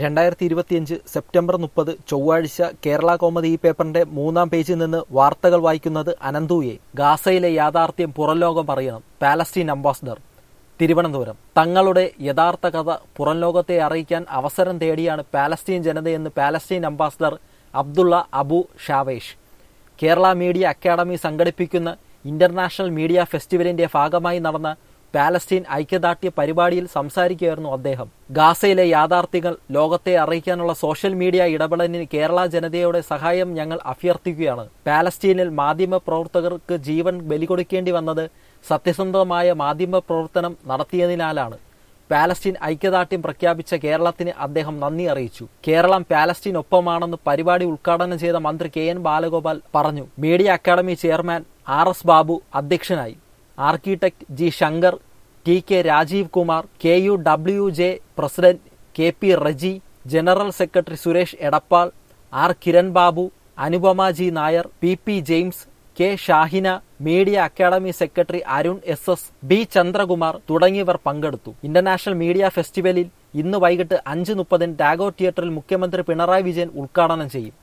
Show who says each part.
Speaker 1: രണ്ടായിരത്തി ഇരുപത്തിയഞ്ച് സെപ്റ്റംബർ മുപ്പത് ചൊവ്വാഴ്ച കേരള കോമതി ഈ പേപ്പറിന്റെ മൂന്നാം പേജിൽ നിന്ന് വാർത്തകൾ വായിക്കുന്നത് അനന്തുയെ ഗാസയിലെ യാഥാർത്ഥ്യം പുറംലോകം അറിയണം പാലസ്തീൻ അംബാസഡർ തിരുവനന്തപുരം തങ്ങളുടെ യഥാർത്ഥ കഥ പുറംലോകത്തെ അറിയിക്കാൻ അവസരം തേടിയാണ് പാലസ്തീൻ ജനതയെന്ന് Palestine ambassador Abdullah Abu Shawesh Kerala media academy സംഘടിപ്പിക്കുന്ന ഇന്റർനാഷണൽ മീഡിയ ഫെസ്റ്റിവലിന്റെ ഭാഗമായി നടന്ന പാലസ്തീൻ ഐക്യദാർഢ്യ പരിപാടിയിൽ സംസാരിക്കുകയായിരുന്നു അദ്ദേഹം ഗാസയിലെ യാഥാർത്ഥ്യങ്ങൾ ലോകത്തെ അറിയിക്കാനുള്ള സോഷ്യൽ മീഡിയ ഇടപെടലിന് കേരള ജനതയുടെ സഹായം ഞങ്ങൾ അഭ്യർത്ഥിക്കുകയാണ് പാലസ്തീനിൽ മാധ്യമ പ്രവർത്തകർക്ക് ജീവൻ ബലികൊടുക്കേണ്ടി വന്നത് സത്യസന്ധമായ മാധ്യമ പ്രവർത്തനം നടത്തിയതിനാലാണ് പാലസ്തീൻ ഐക്യദാർഢ്യം പ്രഖ്യാപിച്ച കേരളത്തിന് അദ്ദേഹം നന്ദി അറിയിച്ചു കേരളം പാലസ്തീൻ ഒപ്പമാണെന്ന് പരിപാടി ഉദ്ഘാടനം ചെയ്ത മന്ത്രി കെ എൻ ബാലഗോപാൽ പറഞ്ഞു media academy chairman R S Babu അധ്യക്ഷനായി architect G Shankar T K Rajeev Kumar K U W J president K P Reji general secretary Suresh Edappal R Kiran Babu Anupama G Nair P P James K Shahina media academy secretary Arun S S B Chandrakumar തുടങ്ങിയവർ പങ്കെടുത്തു international media ഫെസ്റ്റിവലിൽ ഇന്ന് വൈകിട്ട് അഞ്ച് മുപ്പതിന് ടാഗോർ തിയേറ്ററിൽ മുഖ്യമന്ത്രി പിണറായി വിജയൻ ഉദ്ഘാടനം ചെയ്യും